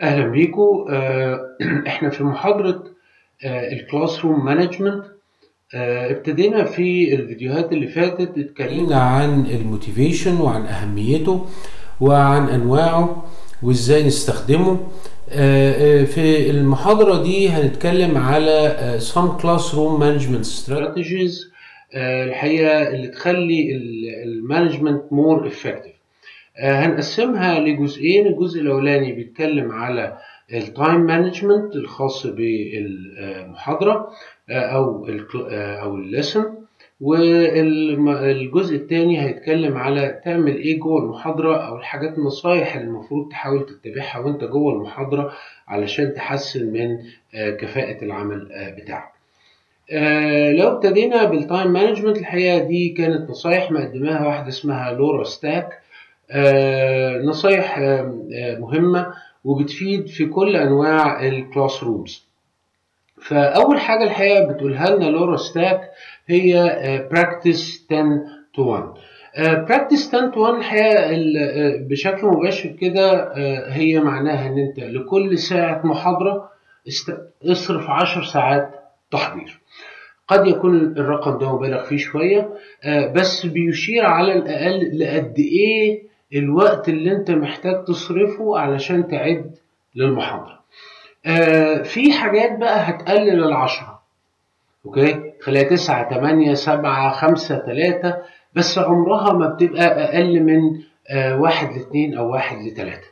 اهلا بيكم آه، احنا في محاضره الكلاس روم مانجمنت ابتدينا في الفيديوهات اللي فاتت اتكلمنا عن الموتيفيشن وعن اهميته وعن انواعه وازاي نستخدمه آه، آه، في المحاضره دي هنتكلم على some classroom management strategies آه، الحقيقه اللي تخلي المانجمنت مور افكتيف هنقسمها لجزئين الجزء الاولاني بيتكلم على التايم مانجمنت الخاص بالمحاضره او ال او الليسن والجزء الثاني هيتكلم على تعمل ايه جوه المحاضره او الحاجات النصايح اللي المفروض تحاول تتبعها وانت جوه المحاضره علشان تحسن من كفاءه العمل بتاعك لو ابتدينا بالتايم مانجمنت الحقيقه دي كانت نصايح مقدماها واحده اسمها لورا ستاك نصايح مهمه وبتفيد في كل انواع الكلاس رومز فاول حاجه الحقيقه بتقولها لنا لورا ستاك هي براكتس 10 تو 1 براكتس 10 تو 1 الحقيقه بشكل مباشر كده هي معناها ان انت لكل ساعه محاضره اصرف 10 ساعات تحضير قد يكون الرقم ده مبالغ فيه شويه بس بيشير على الاقل لقد ايه الوقت اللي انت محتاج تصرفه علشان تعد للمحاضره آه في حاجات بقى هتقلل العشرة اوكي خليها تسعة تمانية سبعة خمسة تلاتة بس عمرها ما بتبقى اقل من آه واحد لاثنين او واحد لتلاتة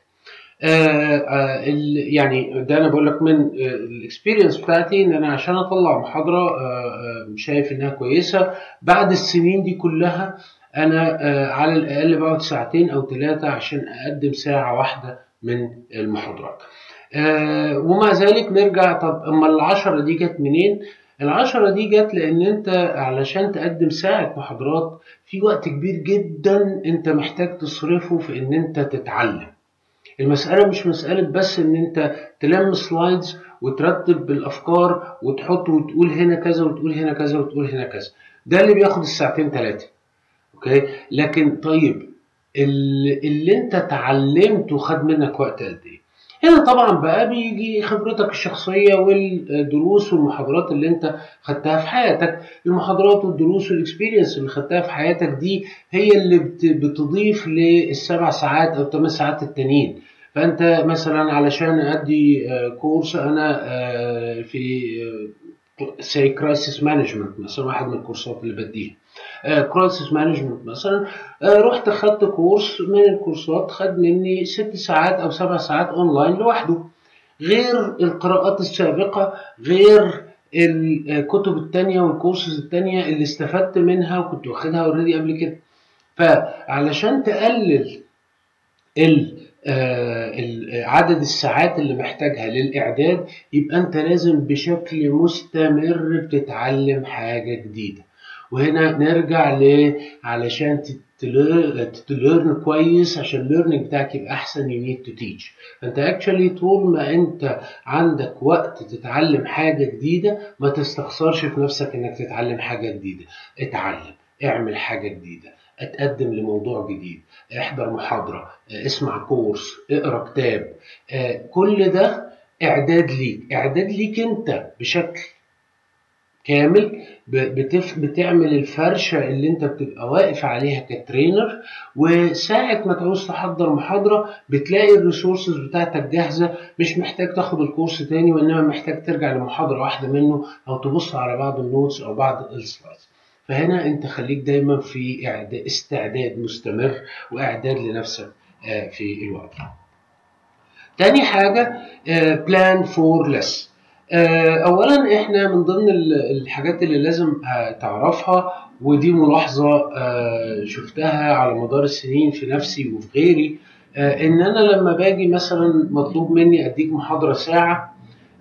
آه يعني ده انا بقول لك من الاكسبيرينس بتاعتي ان انا عشان اطلع محاضره شايف انها كويسه بعد السنين دي كلها انا على الاقل بقعد ساعتين او ثلاثه عشان اقدم ساعه واحده من المحاضرات آه ومع ذلك نرجع طب اما العشرة دي جت منين؟ العشرة دي جت لان انت علشان تقدم ساعة محاضرات في وقت كبير جدا انت محتاج تصرفه في ان انت تتعلم المسألة مش مسألة بس ان انت تلم سلايدز وترتب الافكار وتحط وتقول هنا كذا وتقول هنا كذا وتقول هنا كذا ده اللي بياخد الساعتين ثلاثة اوكي لكن طيب اللي, اللي انت اتعلمته خد منك وقت قد ايه هنا طبعا بقى بيجي خبرتك الشخصية والدروس والمحاضرات اللي انت خدتها في حياتك المحاضرات والدروس والاكسبيرينس اللي خدتها في حياتك دي هي اللي بتضيف للسبع ساعات او ثمان ساعات التانيين فانت مثلا علشان ادي كورس انا في سي كرايسيس مانجمنت مثلا واحد من الكورسات اللي بديها كرايسيس مانجمنت مثلا رحت خدت كورس من الكورسات خد مني ست ساعات او سبع ساعات اونلاين لوحده غير القراءات السابقه غير الكتب التانية والكورسز التانية اللي استفدت منها وكنت واخدها اوريدي قبل كده فعلشان تقلل ال عدد الساعات اللي محتاجها للإعداد يبقى أنت لازم بشكل مستمر بتتعلم حاجة جديدة وهنا نرجع ل علشان تليرن كويس عشان الليرنينج بتاعك يبقى احسن يو نيد تو تيتش فانت اكشولي طول ما انت عندك وقت تتعلم حاجه جديده ما تستخسرش في نفسك انك تتعلم حاجه جديده اتعلم اعمل حاجه جديده اتقدم لموضوع جديد احضر محاضرة اسمع كورس اقرا كتاب كل ده اعداد ليك اعداد ليك انت بشكل كامل بتف... بتعمل الفرشة اللي انت بتبقى واقف عليها كترينر وساعة ما تعوز تحضر محاضرة بتلاقي الريسورسز بتاعتك جاهزة مش محتاج تاخد الكورس تاني وانما محتاج ترجع لمحاضرة واحدة منه او تبص على بعض النوتس او بعض السلايدز فهنا انت خليك دايما في إعداد استعداد مستمر واعداد لنفسك في الوقت تاني حاجة بلان فور لس اولا احنا من ضمن الحاجات اللي لازم تعرفها ودي ملاحظة شفتها على مدار السنين في نفسي وفي غيري ان انا لما باجي مثلا مطلوب مني اديك محاضرة ساعة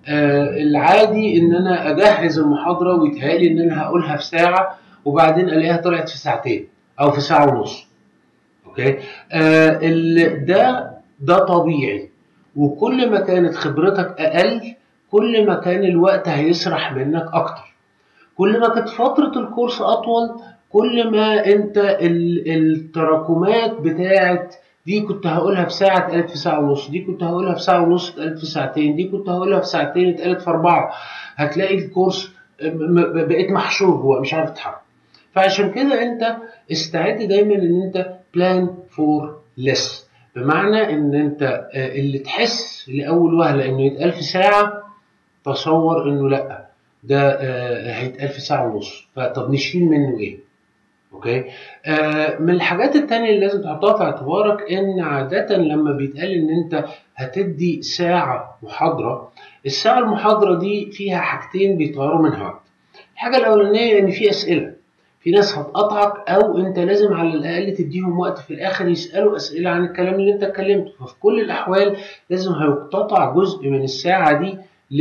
العادي ان انا اجهز المحاضرة ويتهيألي ان انا هقولها في ساعة وبعدين الاقيها طلعت في ساعتين او في ساعه ونص اوكي آه ده ده طبيعي وكل ما كانت خبرتك اقل كل ما كان الوقت هيسرح منك اكتر كل ما كانت فتره الكورس اطول كل ما انت التراكمات بتاعت دي كنت هقولها في ساعه اتقالت في ساعه ونص دي كنت هقولها في ساعه ونص اتقالت في ساعتين دي كنت هقولها في ساعتين اتقالت في اربعه هتلاقي الكورس بقيت محشور جوه مش عارف تتحرك فعشان كده انت استعد دايما ان انت بلان فور ليس بمعنى ان انت اللي تحس لاول وهله انه يتقال في ساعه تصور انه لا ده هيتقال في ساعه ونص فطب نشيل منه ايه اوكي آه من الحاجات التانية اللي لازم تحطها في اعتبارك ان عادة لما بيتقال ان انت هتدي ساعة محاضرة الساعة المحاضرة دي فيها حاجتين بيطيروا منها وقت الحاجة الأولانية ان في أسئلة في ناس هتقطعك او انت لازم على الاقل تديهم وقت في الاخر يسالوا اسئله عن الكلام اللي انت اتكلمته ففي كل الاحوال لازم هيقتطع جزء من الساعه دي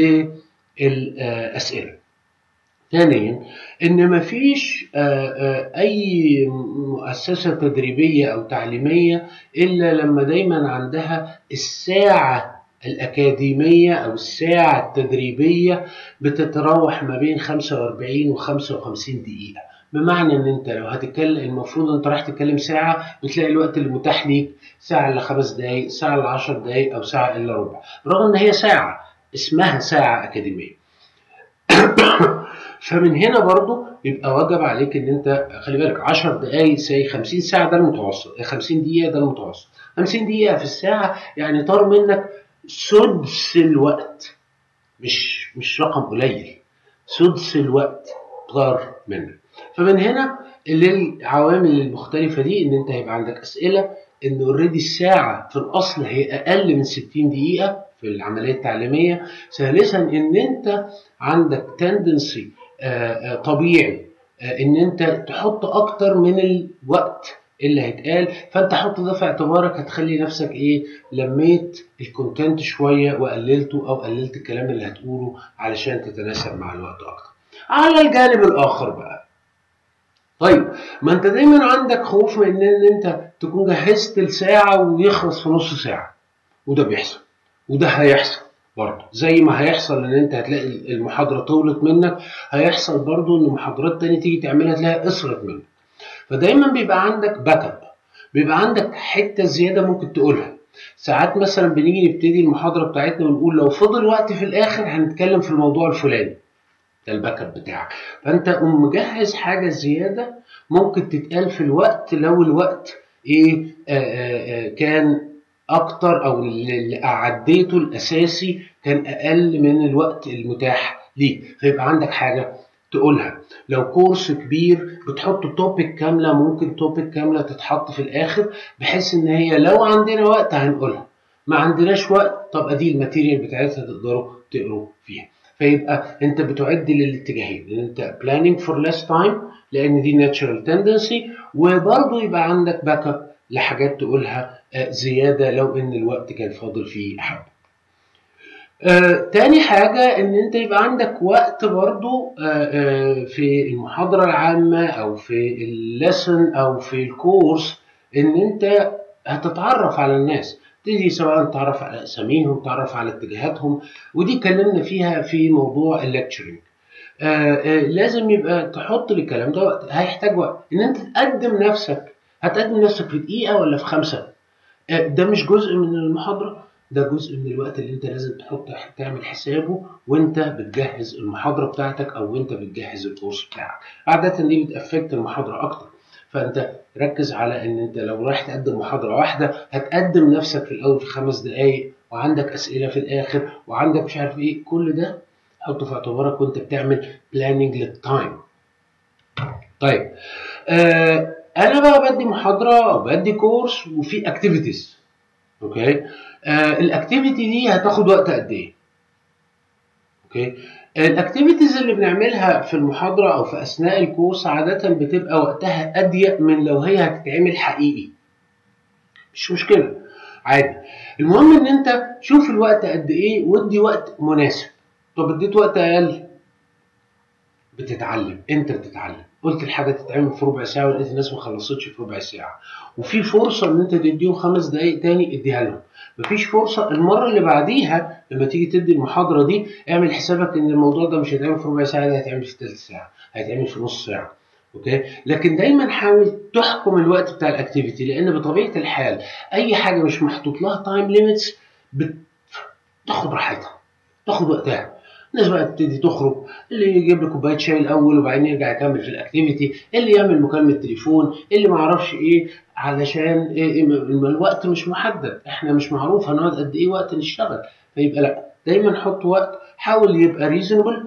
للاسئله ثانيا ان مفيش اي مؤسسه تدريبيه او تعليميه الا لما دايما عندها الساعه الأكاديمية أو الساعة التدريبية بتتراوح ما بين 45 و 55 دقيقة بمعنى ان انت لو هتتكلم المفروض انت رايح تتكلم ساعه بتلاقي الوقت اللي متاح ليك ساعه الا خمس دقائق ساعه الا 10 دقائق او ساعه الا ربع رغم ان هي ساعه اسمها ساعه اكاديميه فمن هنا برضو يبقى واجب عليك ان انت خلي بالك 10 دقائق سي 50 ساعه ده المتوسط 50 دقيقه ده المتوسط 50 دقيقه في الساعه يعني طار منك سدس الوقت مش مش رقم قليل سدس الوقت طار منك فمن هنا للعوامل المختلفة دي إن أنت هيبقى عندك أسئلة إن أوريدي الساعة في الأصل هي أقل من 60 دقيقة في العملية التعليمية ثالثا إن أنت عندك تندنسي طبيعي إن أنت تحط أكتر من الوقت اللي هيتقال فانت حط ده في اعتبارك هتخلي نفسك ايه لميت الكونتنت شويه وقللته او قللت الكلام اللي هتقوله علشان تتناسب مع الوقت اكتر على الجانب الاخر بقى طيب ما انت دايما عندك خوف من ان انت تكون جهزت الساعة ويخلص في نص ساعة وده بيحصل وده هيحصل برضه زي ما هيحصل ان انت هتلاقي المحاضرة طولت منك هيحصل برضه ان محاضرات تانية تيجي تعملها تلاقيها قصرت منك فدايما بيبقى عندك باك اب بيبقى عندك حتة زيادة ممكن تقولها ساعات مثلا بنيجي نبتدي المحاضرة بتاعتنا ونقول لو فضل وقت في الاخر هنتكلم في الموضوع الفلاني ده الباك اب بتاعك فانت قوم مجهز حاجه زياده ممكن تتقال في الوقت لو الوقت ايه آآ آآ كان اكتر او اللي اعديته الاساسي كان اقل من الوقت المتاح ليك فيبقى عندك حاجه تقولها لو كورس كبير بتحط توبيك كامله ممكن توبيك كامله تتحط في الاخر بحيث ان هي لو عندنا وقت هنقولها ما عندناش وقت طب ادي الماتيريال بتاعتها تقدروا تقروا فيها فيبقى انت بتعد للاتجاهين ان انت planning for less time لان دي natural tendency وبرضه يبقى عندك باك اب لحاجات تقولها زياده لو ان الوقت كان فاضل فيه حبه. آه، تاني حاجة إن أنت يبقى عندك وقت برضو آه، آه، في المحاضرة العامة أو في الليسن أو في الكورس إن أنت هتتعرف على الناس تيجي سواء تعرف على أساميهم تعرف على اتجاهاتهم ودي اتكلمنا فيها في موضوع الليكتشرنج لازم يبقى تحط للكلام ده وقت هيحتاج وقت إن أنت تقدم نفسك هتقدم نفسك في دقيقة ولا في خمسة ده مش جزء من المحاضرة ده جزء من الوقت اللي انت لازم تحط تعمل حسابه وانت بتجهز المحاضره بتاعتك او وانت بتجهز الكورس بتاعك عاده دي بتافكت المحاضره اكتر فانت ركز على ان انت لو رايح تقدم محاضره واحده هتقدم نفسك في الاول في خمس دقائق وعندك اسئله في الاخر وعندك مش عارف ايه كل ده حطه في اعتبارك وانت بتعمل بلاننج للتايم طيب آه انا بقى بدي محاضره او بدي كورس وفي اكتيفيتيز اوكي آه الاكتيفيتي دي هتاخد وقت قد ايه اوكي الاكتيفيتيز اللي بنعملها في المحاضره او في اثناء الكورس عاده بتبقى وقتها اضيق من لو هي هتتعمل حقيقي مش مشكله عادي المهم ان انت شوف الوقت قد ايه وادي وقت مناسب طب اديت وقت اقل بتتعلم انت بتتعلم قلت الحاجه تتعمل في ربع ساعه ولقيت الناس ما خلصتش في ربع ساعه وفي فرصه ان انت تديهم خمس دقائق تاني اديها لهم مفيش فرصه المره اللي بعديها لما تيجي تدي المحاضره دي اعمل حسابك ان الموضوع ده مش هيتعمل في ربع ساعه ده هيتعمل في ثلث ساعه هيتعمل في نص ساعه اوكي لكن دايما حاول تحكم الوقت بتاع الاكتيفيتي لان بطبيعه الحال اي حاجه مش محطوط لها تايم ليميتس بتاخد راحتها تاخد وقتها الناس بقى تبتدي تخرج اللي يجيب له كوبايه شاي الاول وبعدين يرجع يكمل في الاكتيفيتي اللي يعمل مكالمه تليفون اللي ما اعرفش ايه علشان إيه إيه الوقت مش محدد احنا مش معروف هنقعد قد ايه وقت نشتغل فيبقى لا دايما حط وقت حاول يبقى ريزونبل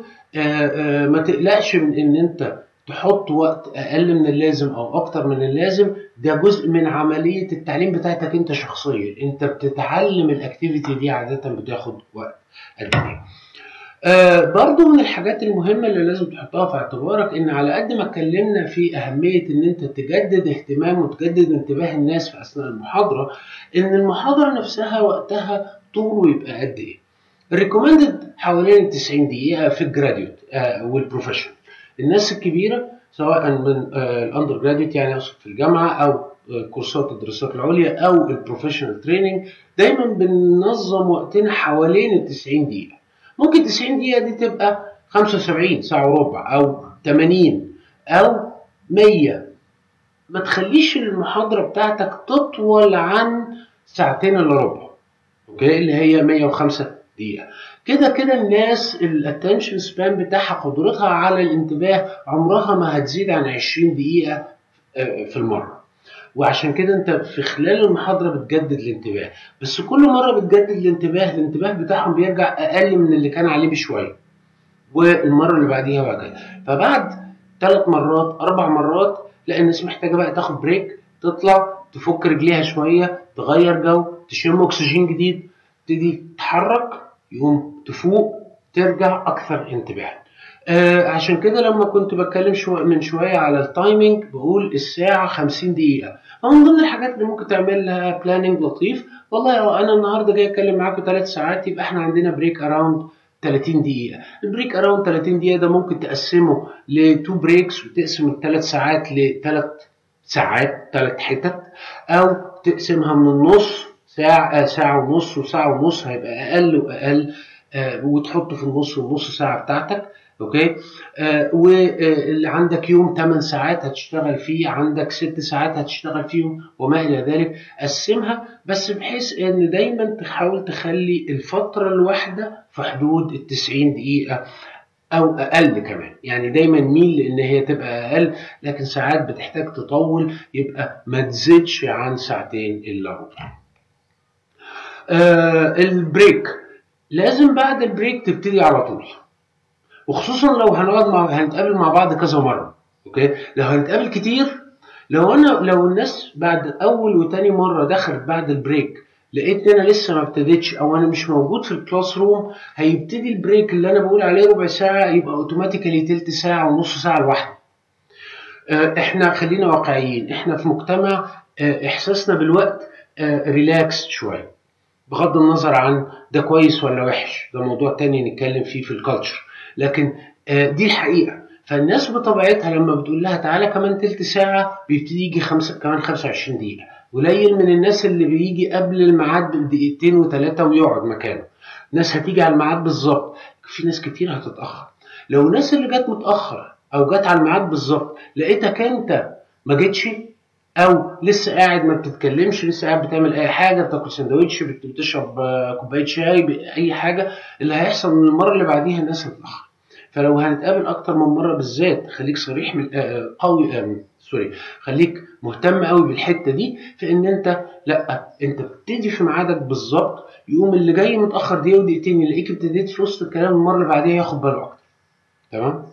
ما تقلقش من ان انت تحط وقت اقل من اللازم او اكتر من اللازم ده جزء من عمليه التعليم بتاعتك انت شخصيا انت بتتعلم الاكتيفيتي دي عاده بتاخد وقت قد ايه آه برضو من الحاجات المهمة اللي لازم تحطها في اعتبارك ان على قد ما اتكلمنا في اهمية ان انت تجدد اهتمام وتجدد انتباه الناس في اثناء المحاضرة ان المحاضرة نفسها وقتها طوله يبقى قد ايه الريكومندد حوالين 90 دقيقة في الجراديوت آه والبروفيشنال الناس الكبيرة سواء من آه الاندر جراديوت يعني اقصد في الجامعة او كورسات الدراسات العليا او البروفيشنال تريننج دايما بننظم وقتنا حوالين ال 90 دقيقة ممكن 90 دقيقة دي تبقى 75 ساعة وربع أو 80 أو 100 ما تخليش المحاضرة بتاعتك تطول عن ساعتين إلا ربع أوكي اللي هي 105 دقيقة كده كده الناس الاتنشن سبان بتاعها قدرتها على الانتباه عمرها ما هتزيد عن 20 دقيقة في المرة وعشان كده انت في خلال المحاضره بتجدد الانتباه بس كل مره بتجدد الانتباه الانتباه بتاعهم بيرجع اقل من اللي كان عليه بشويه والمره اللي بعديها وهكذا فبعد ثلاث مرات اربع مرات لا الناس محتاجه بقى تاخد بريك تطلع تفك رجليها شويه تغير جو تشم اكسجين جديد تبتدي تتحرك يقوم تفوق ترجع اكثر انتباها آه عشان كده لما كنت بتكلم شو من شويه على التايمنج بقول الساعه 50 دقيقه فمن ضمن الحاجات اللي ممكن تعمل لها بلاننج لطيف والله انا النهارده جاي اتكلم معاكم ثلاث ساعات يبقى احنا عندنا بريك اراوند 30 دقيقة البريك اراوند 30 دقيقة ده ممكن تقسمه لتو بريكس وتقسم الثلاث ساعات لثلاث ساعات ثلاث حتت او تقسمها من النص ساعة ساعة ونص وساعة ونص هيبقى أقل وأقل آه وتحطه في النص والنص ساعة بتاعتك اوكي آه واللي عندك يوم 8 ساعات هتشتغل فيه عندك 6 ساعات هتشتغل فيهم وما الى ذلك قسمها بس بحيث ان دايما تحاول تخلي الفتره الواحده في حدود ال 90 دقيقه او اقل كمان يعني دايما ميل لان هي تبقى اقل لكن ساعات بتحتاج تطول يبقى ما تزيدش عن ساعتين الا ربع آه البريك لازم بعد البريك تبتدي على طول وخصوصا لو هنقعد مع هنتقابل مع بعض كذا مره اوكي لو هنتقابل كتير لو انا لو الناس بعد اول وتاني مره دخلت بعد البريك لقيت ان انا لسه ما ابتديتش او انا مش موجود في الكلاس روم هيبتدي البريك اللي انا بقول عليه ربع ساعه يبقى اوتوماتيكالي تلت ساعه ونص ساعه لوحده احنا خلينا واقعيين احنا في مجتمع احساسنا بالوقت ريلاكس شويه بغض النظر عن ده كويس ولا وحش ده موضوع تاني نتكلم فيه في الكالتشر لكن دي الحقيقه فالناس بطبيعتها لما بتقول لها تعالى كمان تلت ساعه بيبتدي يجي خمسة كمان 25 دقيقه قليل من الناس اللي بيجي قبل الميعاد بدقيقتين وثلاثه ويقعد مكانه ناس هتيجي على الميعاد بالظبط في ناس كتير هتتاخر لو الناس اللي جت متاخر او جت على الميعاد بالظبط لقيتك انت ما جيتش او لسه قاعد ما بتتكلمش لسه قاعد بتعمل اي حاجه بتاكل سندوتش بتشرب كوبايه شاي اي حاجه اللي هيحصل من المره اللي بعديها الناس هتتاخر فلو هنتقابل اكتر من مره بالذات خليك صريح من قوي سوري خليك مهتم قوي بالحته دي في ان انت لا انت بتبتدي في ميعادك بالظبط يقوم اللي جاي متاخر دقيقه ودقيقتين يلاقيك ابتديت في وسط الكلام المره اللي بعديها ياخد باله اكتر تمام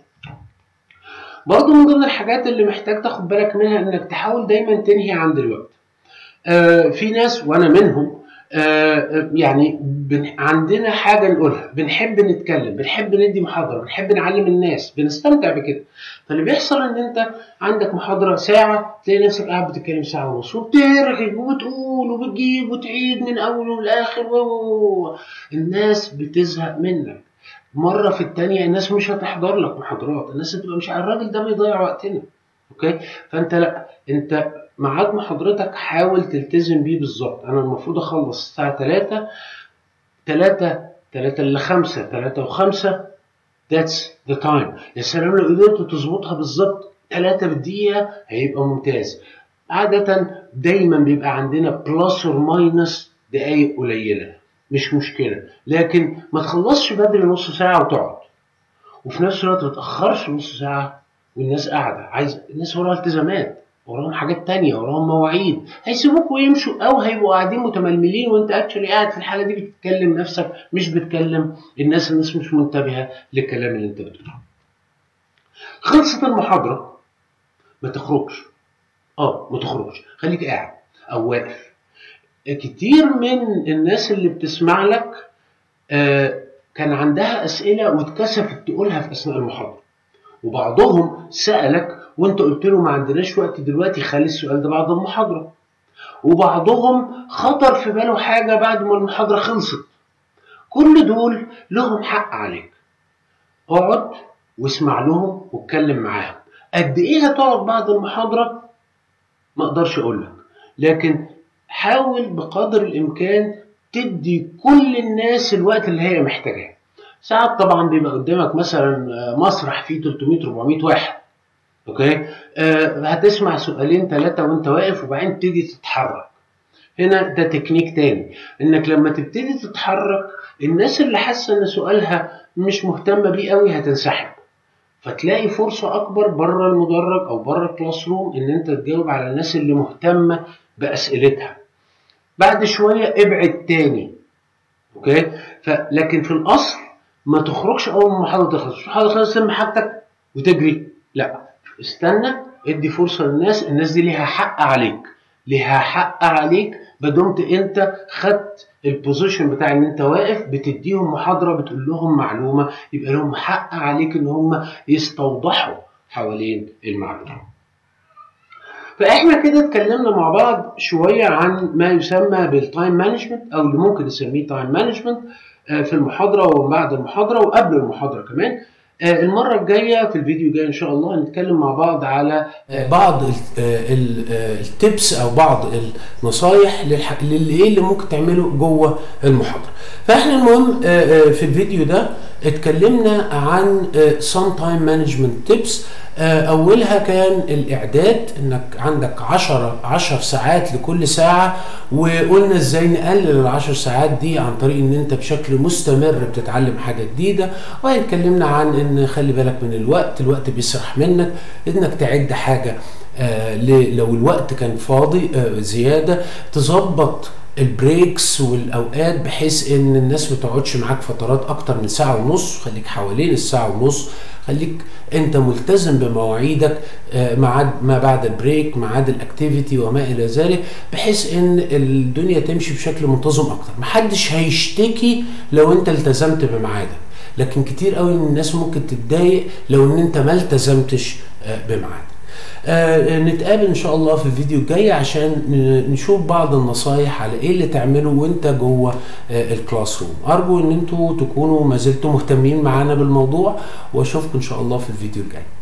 برضه من ضمن الحاجات اللي محتاج تاخد بالك منها انك تحاول دايما تنهي عند الوقت آه في ناس وانا منهم آه يعني بن عندنا حاجه نقولها بنحب نتكلم بنحب ندي محاضره بنحب نعلم الناس بنستمتع بكده فاللي بيحصل ان انت عندك محاضره ساعه تلاقي نفسك قاعد بتتكلم ساعه ونص وبترغي وبتقول وبتجيب وتعيد من اول ولاخر و الناس بتزهق منك مره في الثانيه الناس مش هتحضر لك محاضرات الناس هتبقى مش الراجل ده بيضيع وقتنا اوكي فانت لا انت ميعاد محاضرتك حاول تلتزم بيه بالظبط انا المفروض اخلص الساعه 3 3 3 ل 5 3 و5 that's the time يا سلام لو قدرت تظبطها بالظبط ثلاثة بالدقيقة هيبقى ممتاز عادة دايما بيبقى عندنا بلس اور ماينس دقايق قليلة مش مشكلة لكن ما تخلصش بدري نص ساعة وتقعد وفي نفس الوقت ما تأخرش نص ساعة والناس قاعدة عايز الناس وراها التزامات وراهم حاجات تانية وراهم مواعيد هيسيبوك ويمشوا او هيبقوا قاعدين متململين وانت اكشلي قاعد في الحالة دي بتتكلم نفسك مش بتكلم الناس الناس مش منتبهة للكلام اللي انت بتقوله خلصت المحاضرة ما تخرجش اه ما تخرجش خليك قاعد او واقف كتير من الناس اللي بتسمع لك آه كان عندها اسئله واتكسفت تقولها في اثناء المحاضره وبعضهم سالك وانت قلت له ما عندناش وقت دلوقتي خلي السؤال ده بعد المحاضره وبعضهم خطر في باله حاجه بعد ما المحاضره خلصت كل دول لهم حق عليك اقعد واسمع لهم واتكلم معاهم قد ايه هتقعد بعد المحاضره ما اقدرش اقول لك لكن حاول بقدر الامكان تدي كل الناس الوقت اللي هي محتاجاه ساعات طبعا بيبقى قدامك مثلا مسرح فيه 300 400 واحد اوكي آه هتسمع سؤالين ثلاثه وانت واقف وبعدين تبتدي تتحرك هنا ده تكنيك تاني انك لما تبتدي تتحرك الناس اللي حاسه ان سؤالها مش مهتمه بيه قوي هتنسحب فتلاقي فرصة أكبر بره المدرج أو بره الكلاس روم إن أنت تجاوب على الناس اللي مهتمة بأسئلتها. بعد شوية ابعد تاني. أوكي؟ فلكن في الأصل ما تخرجش أول ما المحاضرة تخلص، المحاضرة تخلص تلم حاجتك وتجري. لا استنى ادي فرصة للناس، الناس دي ليها حق عليك. ليها حق عليك بدمت أنت خدت البوزيشن بتاع ان انت واقف بتديهم محاضره بتقول لهم معلومه يبقى لهم حق عليك ان هم يستوضحوا حوالين المعلومه. فاحنا كده اتكلمنا مع بعض شويه عن ما يسمى بالتايم مانجمنت او اللي ممكن نسميه تايم مانجمنت في المحاضره وبعد المحاضره وقبل المحاضره كمان. المرة الجاية في الفيديو الجاي إن شاء الله هنتكلم مع بعض على بعض التبس أو بعض النصايح للإيه اللي ممكن تعمله جوه المحاضرة. فإحنا المهم في الفيديو ده اتكلمنا عن some time management tips اولها كان الاعداد انك عندك 10 10 ساعات لكل ساعه وقلنا ازاي نقلل ال 10 ساعات دي عن طريق ان انت بشكل مستمر بتتعلم حاجه جديده واتكلمنا عن ان خلي بالك من الوقت الوقت بيسرح منك انك تعد حاجه آه لو الوقت كان فاضي آه زياده تظبط البريكس والاوقات بحيث ان الناس ما تقعدش معاك فترات اكتر من ساعه ونص خليك حوالين الساعه ونص خليك انت ملتزم بمواعيدك ميعاد ما بعد البريك ميعاد الاكتيفيتي وما الى ذلك بحيث ان الدنيا تمشي بشكل منتظم اكتر محدش هيشتكي لو انت التزمت بميعادك لكن كتير قوي من الناس ممكن تتضايق لو ان انت ما التزمتش بميعادك آه نتقابل ان شاء الله في الفيديو الجاي عشان نشوف بعض النصايح على ايه اللي تعمله وانت جوه آه الكلاس روم ارجو ان انتوا تكونوا ما زلتوا مهتمين معانا بالموضوع واشوفكم ان شاء الله في الفيديو الجاي